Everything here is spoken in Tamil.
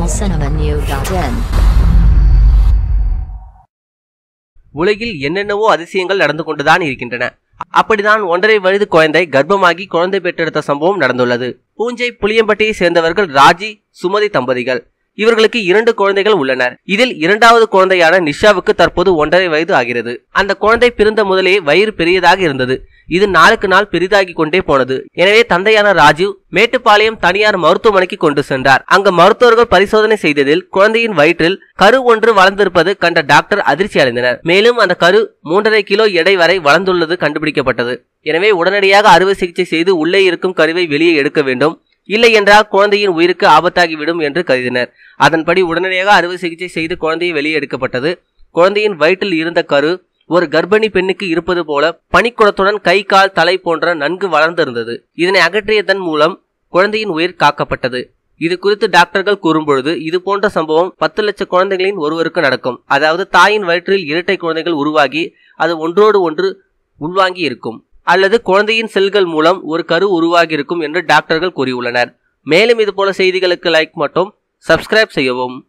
tamilcinemanew.in உலகில் என்னென்னவோ அதிசயங்கள் நடந்து கொண்டுதான் இருக்கின்றன அப்படிதான் ஒன்றரை வயது குழந்தை கர்ப்பமாகி குழந்தை பெற்றெடுத்த சம்பவம் நடந்துள்ளது பூஞ்சை புளியம்பட்டியை சேர்ந்தவர்கள் ராஜி சுமதி தம்பதிகள் இவர்களுக்கு இரண்டு குழந்தைகள் உள்ளனர் இதில் இரண்டாவது குழந்தையான நிஷாவுக்கு தற்போது ஒன்றரை வயது ஆகிறது அந்த குழந்தை பிறந்த முதலே வயிறு பெரியதாக இருந்தது இது நாளுக்கு நாள் பெரிதாகி கொண்டே போனது எனவே தந்தையான ராஜீவ் மேட்டுப்பாளையம் தனியார் மருத்துவமனைக்கு கொண்டு சென்றார் அங்கு மருத்துவர்கள் பரிசோதனை செய்ததில் குழந்தையின் வயிற்றில் கரு ஒன்று வளர்ந்திருப்பது கண்ட டாக்டர் அதிர்ச்சி அடைந்தனர் மேலும் அந்த கரு மூன்றரை கிலோ எடை வரை வளர்ந்துள்ளது கண்டுபிடிக்கப்பட்டது எனவே உடனடியாக அறுவை சிகிச்சை செய்து உள்ளே இருக்கும் கருவை வெளியே எடுக்க வேண்டும் இல்லை என்றால் குழந்தையின் உயிருக்கு ஆபத்தாகிவிடும் என்று கருதினர் அதன்படி உடனடியாக அறுவை சிகிச்சை செய்து குழந்தையை வெளியே எடுக்கப்பட்டது குழந்தையின் வயிற்றில் இருந்த கரு ஒரு கர்ப்பிணி பெண்ணுக்கு இருப்பது போல பனிக்குடத்துடன் கை கால் தலை போன்ற நன்கு வளர்ந்திருந்தது இதனை அகற்றியதன் மூலம் குழந்தையின் உயிர் காக்கப்பட்டது இது குறித்து டாக்டர்கள் கூறும்பொழுது இது போன்ற சம்பவம் பத்து லட்சம் குழந்தைகளின் ஒருவருக்கு நடக்கும் அதாவது தாயின் வயிற்றில் இரட்டை குழந்தைகள் உருவாகி அது ஒன்றோடு ஒன்று உள்வாங்கி இருக்கும் அல்லது குழந்தையின் செல்கள் மூலம் ஒரு கரு உருவாகி இருக்கும் என்று டாக்டர்கள் கூறியுள்ளனர் மேலும் இது போல செய்திகளுக்கு லைக் மற்றும் சப்ஸ்கிரைப் செய்யவும்